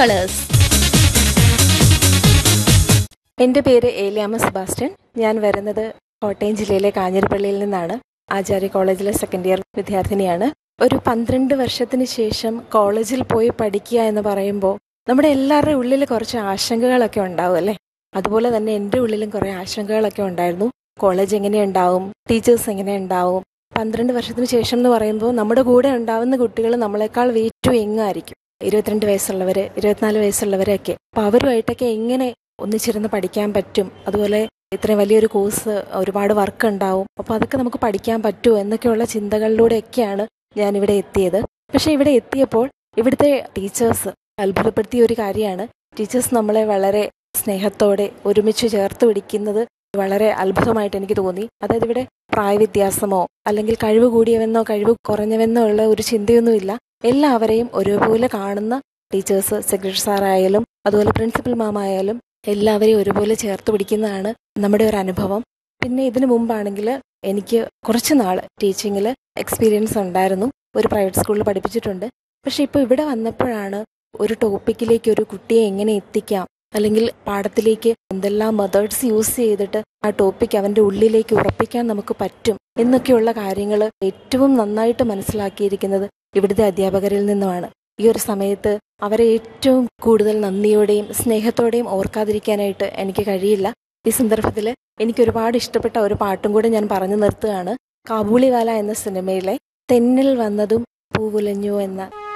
colours എൻ്റെ പേര് Eliyamma Sebastian ഞാൻ വരുന്നത് കോട്ടയം ജില്ലയിലെ കാഞ്ഞിരപ്പള്ളിയിൽ നിന്നാണ് ആചാര്യ കോളേജിലെ സെക്കൻഡ് ഇയർ വിദ്യാർത്ഥിനിയാണ് ഒരു പന്ത്രണ്ട് വർഷത്തിന് ശേഷം കോളേജിൽ പോയി പഠിക്കുക എന്ന് പറയുമ്പോൾ നമ്മുടെ എല്ലാവരുടെ ഉള്ളിൽ കുറച്ച് ആശങ്കകളൊക്കെ ഉണ്ടാവും അല്ലേ അതുപോലെ തന്നെ എൻ്റെ ഉള്ളിലും കുറേ ആശങ്കകളൊക്കെ ഉണ്ടായിരുന്നു കോളേജ് എങ്ങനെയുണ്ടാവും ടീച്ചേഴ്സ് എങ്ങനെയുണ്ടാവും പന്ത്രണ്ട് വർഷത്തിന് ശേഷം എന്ന് പറയുമ്പോൾ നമ്മുടെ കൂടെ ഉണ്ടാവുന്ന കുട്ടികൾ നമ്മളെക്കാൾ വെയിറ്റ് എങ്ങായിരിക്കും ഇരുപത്തിരണ്ട് വയസ്സുള്ളവർ ഇരുപത്തിനാല് വയസ്സുള്ളവരൊക്കെ അപ്പോൾ അവരുമായിട്ടൊക്കെ എങ്ങനെ ഒന്നിച്ചിരുന്ന് പഠിക്കാൻ പറ്റും അതുപോലെ ഇത്രയും വലിയൊരു കോഴ്സ് ഒരുപാട് വർക്ക് ഉണ്ടാവും അപ്പോൾ അതൊക്കെ നമുക്ക് പഠിക്കാൻ പറ്റുമോ എന്നൊക്കെയുള്ള ചിന്തകളിലൂടെയൊക്കെയാണ് ഞാൻ ഇവിടെ എത്തിയത് പക്ഷേ ഇവിടെ എത്തിയപ്പോൾ ഇവിടുത്തെ ടീച്ചേഴ്സ് അത്ഭുതപ്പെടുത്തിയ ഒരു കാര്യമാണ് ടീച്ചേഴ്സ് നമ്മളെ വളരെ സ്നേഹത്തോടെ ഒരുമിച്ച് ചേർത്ത് പിടിക്കുന്നത് വളരെ അത്ഭുതമായിട്ട് എനിക്ക് തോന്നി അതായത് ഇവിടെ പ്രായവ്യത്യാസമോ അല്ലെങ്കിൽ കഴിവ് കൂടിയവെന്നോ കഴിവ് കുറഞ്ഞവെന്നോ ഉള്ള ഒരു ചിന്തയൊന്നുമില്ല എല്ലാവരെയും ഒരുപോലെ കാണുന്ന ടീച്ചേഴ്സ് സെക്രട്ടറി സാറായാലും അതുപോലെ പ്രിൻസിപ്പൽ മാം ആയാലും എല്ലാവരെയും ഒരുപോലെ ചേർത്ത് പിടിക്കുന്നതാണ് നമ്മുടെ ഒരു അനുഭവം പിന്നെ ഇതിനു മുമ്പാണെങ്കിൽ എനിക്ക് കുറച്ച് നാൾ ടീച്ചിങ്ങിൽ എക്സ്പീരിയൻസ് ഉണ്ടായിരുന്നു ഒരു പ്രൈവറ്റ് സ്കൂളിൽ പഠിപ്പിച്ചിട്ടുണ്ട് പക്ഷെ ഇപ്പോൾ ഇവിടെ വന്നപ്പോഴാണ് ഒരു ടോപ്പിക്കിലേക്ക് ഒരു കുട്ടിയെ എങ്ങനെ എത്തിക്കാം അല്ലെങ്കിൽ പാഠത്തിലേക്ക് എന്തെല്ലാം മെത്തേഡ്സ് യൂസ് ചെയ്തിട്ട് ആ ടോപ്പിക് അവൻ്റെ ഉള്ളിലേക്ക് ഉറപ്പിക്കാൻ നമുക്ക് പറ്റും എന്നൊക്കെയുള്ള കാര്യങ്ങൾ ഏറ്റവും നന്നായിട്ട് മനസ്സിലാക്കിയിരിക്കുന്നത് ഇവിടുത്തെ അധ്യാപകരിൽ നിന്നുമാണ് ഈ ഒരു സമയത്ത് അവരെ ഏറ്റവും കൂടുതൽ നന്ദിയോടെയും സ്നേഹത്തോടെയും ഓർക്കാതിരിക്കാനായിട്ട് എനിക്ക് കഴിയില്ല ഈ സന്ദർഭത്തിൽ എനിക്ക് ഒരുപാട് ഇഷ്ടപ്പെട്ട ഒരു പാട്ടും കൂടെ ഞാൻ പറഞ്ഞു നിർത്തുകയാണ് കാബൂളിവാല എന്ന സിനിമയിലെ തെന്നിൽ വന്നതും പൂവുലഞ്ഞു എന്ന